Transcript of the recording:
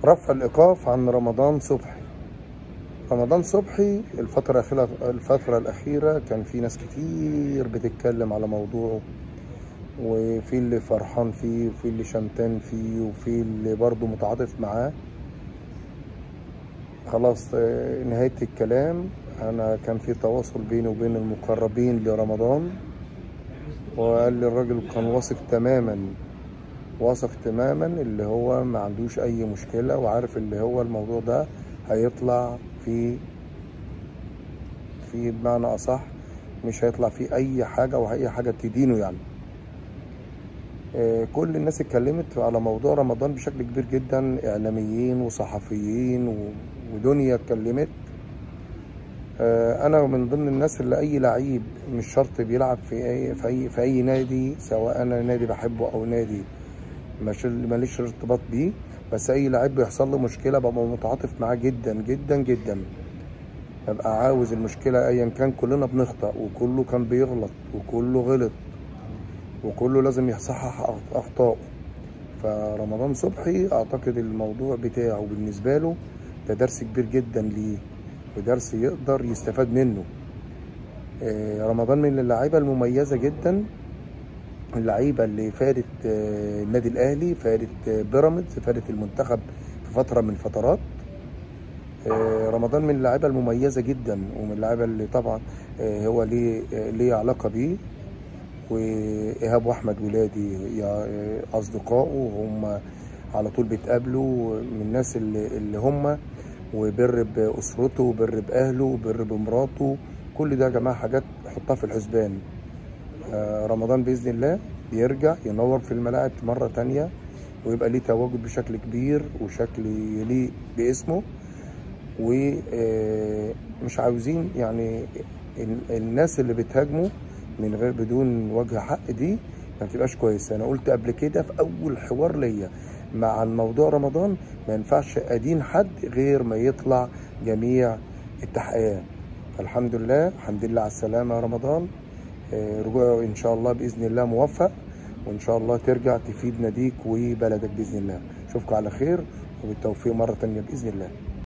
رفع الإيقاف عن رمضان صبحي رمضان صبحي الفترة الأخيرة الفترة الأخيرة كان في ناس كتير بتتكلم على موضوعه وفي اللي فرحان فيه وفي اللي شمتان فيه وفي اللي برضه متعاطف معاه خلاص آه، نهاية الكلام أنا كان في تواصل بيني وبين المقربين لرمضان وقال لي الراجل كان واثق تماما واثق تماما اللي هو ما عندوش أي مشكلة وعارف اللي هو الموضوع ده هيطلع في في بمعنى أصح مش هيطلع فيه أي حاجة وأي حاجة تدينه يعني آه، كل الناس اتكلمت على موضوع رمضان بشكل كبير جدا اعلاميين وصحفيين و- ودنيا اتكلمت آه، انا من ضمن الناس اللي اي لعيب مش شرط بيلعب في اي في اي في اي نادي سواء انا نادي بحبه او نادي مش ماليش ارتباط بيه بس اي لعيب بيحصل له مشكله ببقى متعاطف معاه جدا جدا جدا ببقى عاوز المشكله ايا كان كلنا بنخطأ وكله كان بيغلط وكله غلط وكله لازم يصحح أخ- اخطائه فرمضان صبحي اعتقد الموضوع بتاعه بالنسبه له ده درس كبير جدا ليه ودرس يقدر يستفاد منه آه، رمضان من اللعيبه المميزه جدا اللعيبه اللي فادت آه، النادي الاهلي فادت آه، بيراميدز فادت المنتخب في فتره من الفترات آه، رمضان من اللعيبه المميزه جدا ومن اللعيبه اللي طبعا آه، هو ليه آه، ليه علاقه بيه وايهاب واحمد ولادي يا اصدقائه هم على طول بيتقابلوا من الناس اللي, اللي هم وبر باسرته وبر باهله وبر بمراته كل ده يا جماعه حاجات حطها في الحسبان آه، رمضان باذن الله يرجع ينور في الملاعب مره تانية ويبقى ليه تواجد بشكل كبير وشكل يليق باسمه ومش عاوزين يعني ال- الناس اللي بتهاجمه من غير بدون وجه حق دي ما بتبقاش كويسه انا قلت قبل كده في اول حوار ليا مع الموضوع رمضان ما ينفعش ادين حد غير ما يطلع جميع التحقيقات فالحمد لله الحمد لله على السلامه يا رمضان آه، رجوعه ان شاء الله باذن الله موفق وان شاء الله ترجع تفيد ناديك وبلدك باذن الله اشوفكم على خير وبالتوفيق مره تانية باذن الله